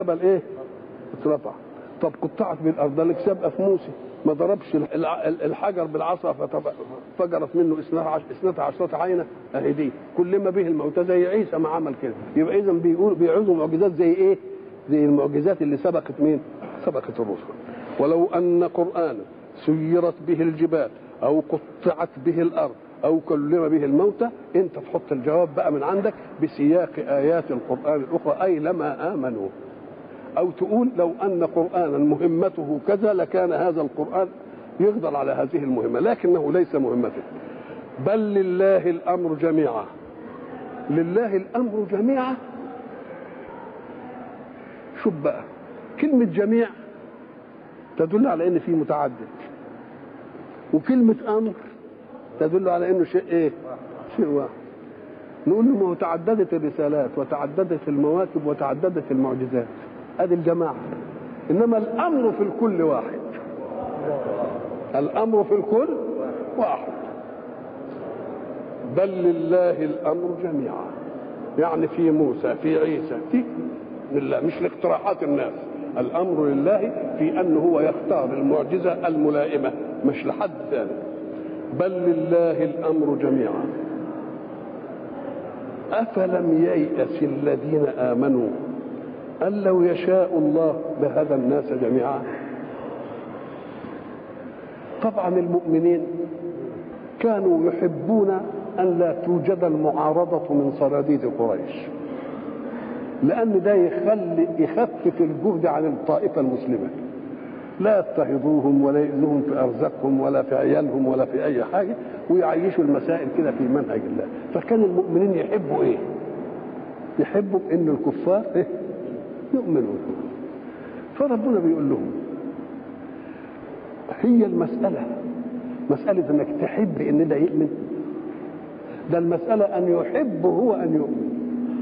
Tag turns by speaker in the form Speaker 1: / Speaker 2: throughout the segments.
Speaker 1: الجبل ايه اترفع طب قطعت بالارض ده الكساب في موسى ما ضربش الع- الحجر بالعصا ففجرت منه اثنتا عشرة عينة اهي دي كل ما به الموتى زي عيسى ما عمل كده يبقى اذا بيقول بيعوزوا معجزات زي ايه؟ زي المعجزات اللي سبقت مين؟ سبقت الرسل ولو ان قرانا سيرت به الجبال او قطعت به الارض او كلم به الموتى انت تحط الجواب بقى من عندك بسياق ايات القران الاخرى اي لما امنوا او تقول لو ان قرانا مهمته كذا لكان هذا القران يقدر على هذه المهمه لكنه ليس مهمته بل لله الامر جميعا لله الامر جميعا شوف بقى كلمه جميع تدل على ان في متعدد وكلمه امر تدل على انه شيء ايه شيء واحد نقول له ما هو تعددت الرسالات وتعددت المواكب وتعددت المعجزات ادي الجماعه انما الامر في الكل واحد الامر في الكل واحد بل لله الامر جميعا يعني في موسى في عيسى في لله مش لاقتراحات الناس الامر لله في انه هو يختار المعجزه الملائمه مش لحد ثاني بل لله الامر جميعا افلم ييأس الذين امنوا أن لو يشاء الله لهدى الناس جميعا طبعا المؤمنين كانوا يحبون أن لا توجد المعارضة من صناديد قريش لأن ده يخلي يخفف الجهد عن الطائفة المسلمة لا يضطهدوهم ولا يؤذوهم في أرزاقهم ولا في عيالهم ولا في أي حاجة ويعيشوا المسائل كده في منهج الله فكان المؤمنين يحبوا إيه؟ يحبوا إن الكفار إيه؟ يؤمنون فربنا بيقول لهم هي المسألة مسألة انك تحب ان ده يؤمن ده المسألة ان يحب هو ان يؤمن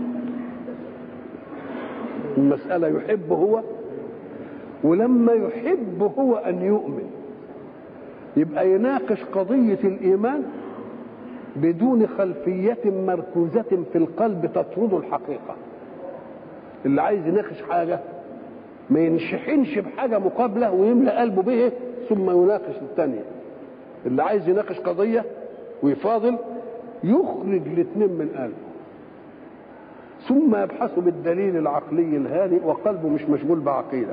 Speaker 1: المسألة يحب هو ولما يحب هو ان يؤمن يبقى يناقش قضية الإيمان بدون خلفية مركوزة في القلب تطرد الحقيقة اللي عايز يناقش حاجه ما ينشحنش بحاجه مقابله ويملى قلبه به ثم يناقش الثانيه اللي عايز يناقش قضيه ويفاضل يخرج الاثنين من قلبه ثم يبحث بالدليل العقلي الهادئ وقلبه مش مشغول بعقيده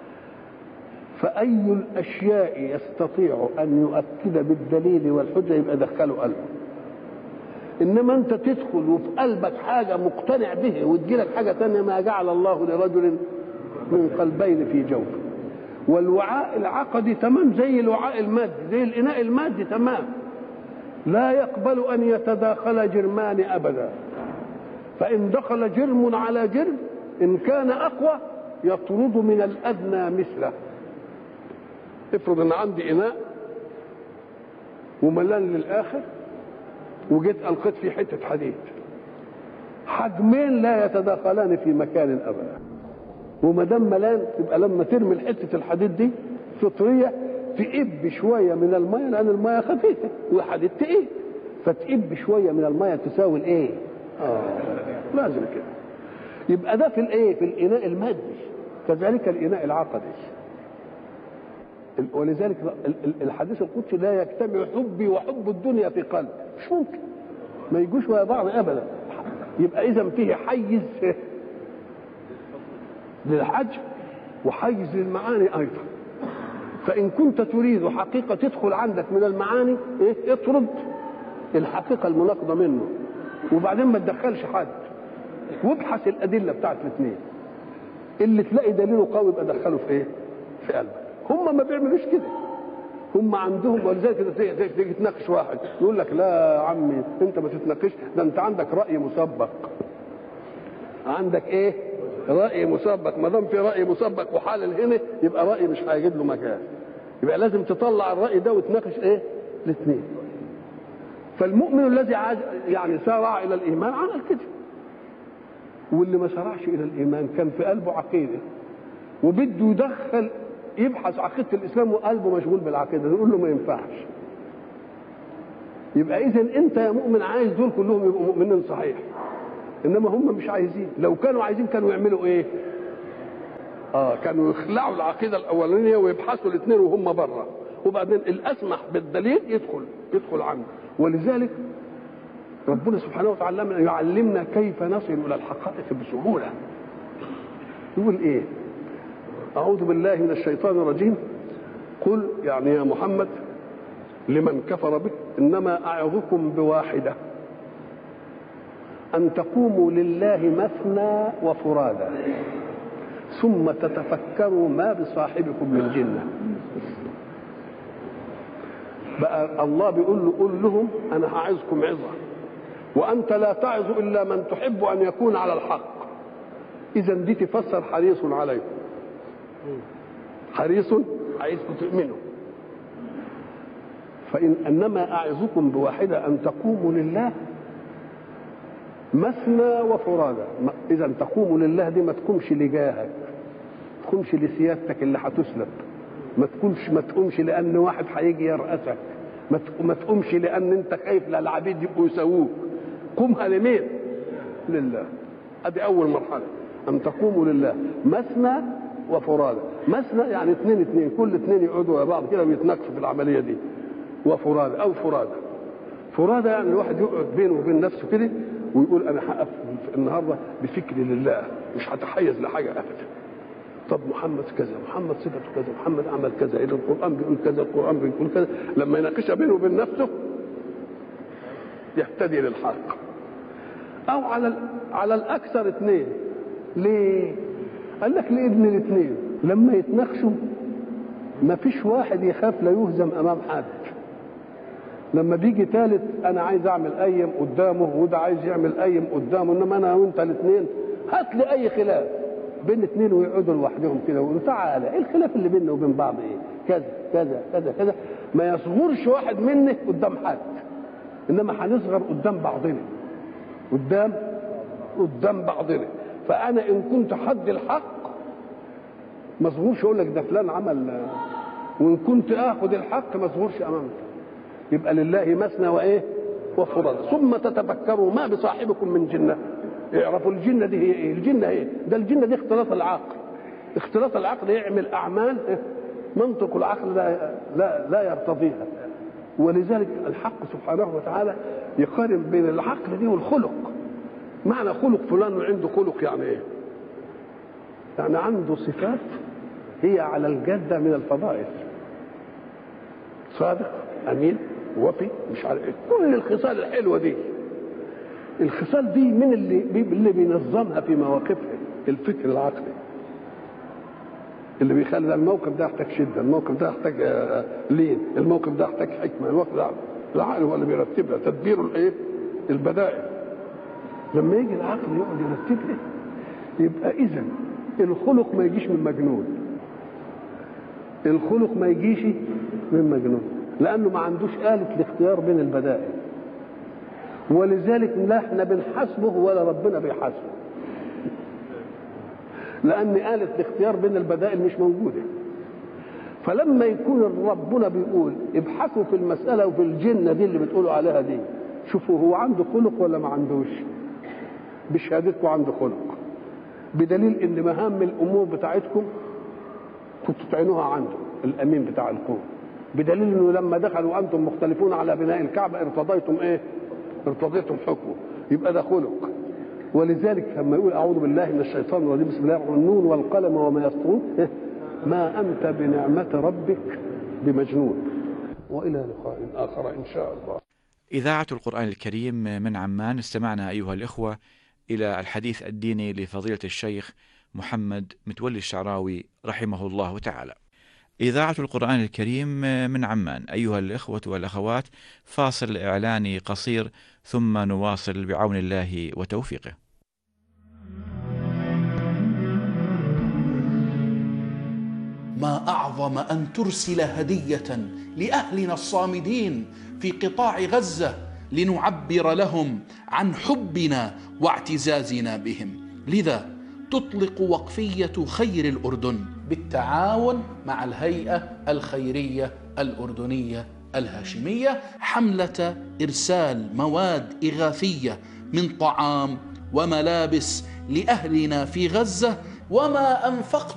Speaker 1: فأي الأشياء يستطيع أن يؤكد بالدليل والحجة يبقى دخله قلبه انما انت تدخل وفي قلبك حاجه مقتنع به وتجيلك حاجه ثانيه ما جعل الله لرجل من قلبين في جوفه والوعاء العقدي تمام زي الوعاء المادي زي الاناء المادي تمام لا يقبل ان يتداخل جرمان ابدا فان دخل جرم على جرم ان كان اقوى يطرد من الادنى مثله افرض ان عندي اناء وملان للاخر وجيت القيت فيه حته حديد حجمين لا يتداخلان في مكان ابدا وما دام ملان يبقى لما ترمي حته الحديد دي فطريه تئب شويه من الميه لان الميه خفيفه والحديد تقيل فتئب شويه من الميه تساوي الايه؟ اه لازم كده يبقى ده في الايه؟ في الاناء المادي كذلك الاناء العقدي ولذلك الحديث القدسي لا يجتمع حبي وحب الدنيا في قلب مش ممكن ما يجوش ويا بعض ابدا يبقى اذا فيه حيز للحجم وحيز للمعاني ايضا فان كنت تريد حقيقه تدخل عندك من المعاني ايه اطرد الحقيقه المناقضه منه وبعدين ما تدخلش حد وابحث الادله بتاعت الاثنين اللي تلاقي دليله قوي يبقى دخله في ايه في قلبك هم ما بيعملوش كده هم عندهم ولذلك تيجي تناقش واحد يقول لك لا يا عمي انت ما تتناقش ده انت عندك راي مسبق عندك ايه راي مسبق ما دام في راي مسبق وحالل هنا يبقى راي مش هيجد له مكان يبقى لازم تطلع الراي ده وتناقش ايه الاثنين فالمؤمن الذي يعني سارع الى الايمان عمل كده واللي ما سارعش الى الايمان كان في قلبه عقيده وبده يدخل يبحث عقيده الاسلام وقلبه مشغول بالعقيده نقول له ما ينفعش يبقى اذا انت يا مؤمن عايز دول كلهم يبقوا مؤمنين صحيح انما هم مش عايزين لو كانوا عايزين كانوا يعملوا ايه اه كانوا يخلعوا العقيده الاولانيه ويبحثوا الاثنين وهم بره وبعدين الاسمح بالدليل يدخل يدخل عنه ولذلك ربنا سبحانه وتعالى يعلمنا كيف نصل الى الحقائق بسهوله يقول ايه اعوذ بالله من الشيطان الرجيم قل يعني يا محمد لمن كفر بك انما اعظكم بواحده ان تقوموا لله مثنى وفرادا ثم تتفكروا ما بصاحبكم من جنه بقى الله بيقول له قل لهم انا هعظكم عظه وانت لا تعظ الا من تحب ان يكون على الحق اذا دي تفسر حريص عليكم حريص عايزكم تؤمنوا فإن أنما أعظكم بواحدة أن تقوموا لله مثنى وفرادى إذا تقوموا لله دي ما تقومش لجاهك ما تقومش لسيادتك اللي هتسلب ما تقومش ما تقومش لأن واحد هيجي يرأسك ما تقومش لأن أنت خايف لا العبيد يبقوا يسووك قومها لمين؟ لله ادي أول مرحلة أن تقوموا لله مثنى وفرادى مثنى يعني اثنين اثنين كل اثنين يقعدوا بعض كده ويتناقشوا في العملية دي وفرادى او فرادى فرادى يعني الواحد يقعد بينه وبين نفسه كده ويقول انا هقف النهارده بفكري لله مش هتحيز لحاجه ابدا طب محمد كذا محمد صفته كذا محمد عمل كذا إذا القران بيقول كذا القران بيقول كذا لما يناقشها بينه وبين نفسه يهتدي للحق او على على الاكثر اثنين ليه قال لك لابن الاثنين لما يتناقشوا ما فيش واحد يخاف لا يهزم امام حد لما بيجي ثالث انا عايز اعمل ايم قدامه وده عايز يعمل ايم قدامه انما انا وانت الاثنين هات لي اي خلاف بين اثنين ويقعدوا لوحدهم كده ويقولوا تعالى ايه الخلاف اللي بيننا وبين بعض ايه كذا كذا كذا كذا ما يصغرش واحد مني قدام حد انما هنصغر قدام بعضنا قدام قدام بعضنا فانا ان كنت حد الحق ما اصغرش اقول لك ده فلان عمل وان كنت اخذ الحق ما اصغرش امامك يبقى لله مثنى وايه وفرادى ثم تتفكروا ما بصاحبكم من جنه اعرفوا الجنه دي هي ايه الجنه ايه ده الجنه دي اختلاط العقل اختلاط العقل يعمل اعمال منطق العقل لا لا, لا يرتضيها ولذلك الحق سبحانه وتعالى يقارن بين العقل دي والخلق معنى خلق فلان عنده خلق يعني ايه يعني عنده صفات هي على الجاده من الفضائل صادق امين وفي مش عارف ايه كل الخصال الحلوه دي الخصال دي من اللي اللي بينظمها في مواقفها الفكر العقلي اللي بيخلي ده الموقف ده يحتاج شده الموقف ده يحتاج لين الموقف ده يحتاج حكمه الموقف ده العقل هو اللي بيرتبها تدبير الايه البدائل لما يجي العقل يقعد يرتبها يبقى اذا الخلق ما يجيش من مجنون الخلق ما يجيش من مجنون لانه ما عندوش آلة الاختيار بين البدائل ولذلك لا احنا بنحاسبه ولا ربنا بيحاسبه لان آلة الاختيار بين البدائل مش موجودة فلما يكون ربنا بيقول ابحثوا في المسألة وفي الجنة دي اللي بتقولوا عليها دي شوفوا هو عنده خلق ولا ما عندوش بشهادتكم عنده خلق بدليل ان مهام الامور بتاعتكم كنتوا تعينوها عنده الامين بتاع القوم بدليل انه لما دخلوا وانتم مختلفون على بناء الكعبه ارتضيتم ايه؟ ارتضيتم حكمه يبقى ده خلق ولذلك لما يقول اعوذ بالله من الشيطان الرجيم بسم الله الرحمن الرحيم النون والقلم وما يسطرون ما انت بنعمه ربك بمجنون والى لقاء اخر ان شاء الله.
Speaker 2: اذاعه القران الكريم من عمان استمعنا ايها الاخوه الى الحديث الديني لفضيله الشيخ محمد متولي الشعراوي رحمه الله تعالى. إذاعة القرآن الكريم من عمان أيها الإخوة والأخوات فاصل إعلاني قصير ثم نواصل بعون الله وتوفيقه
Speaker 3: ما أعظم أن ترسل هدية لأهلنا الصامدين في قطاع غزة لنعبر لهم عن حبنا واعتزازنا بهم لذا تطلق وقفية خير الأردن بالتعاون مع الهيئة الخيرية الأردنية الهاشمية حملة إرسال مواد إغاثية من طعام وملابس لأهلنا في غزة وما أنفقت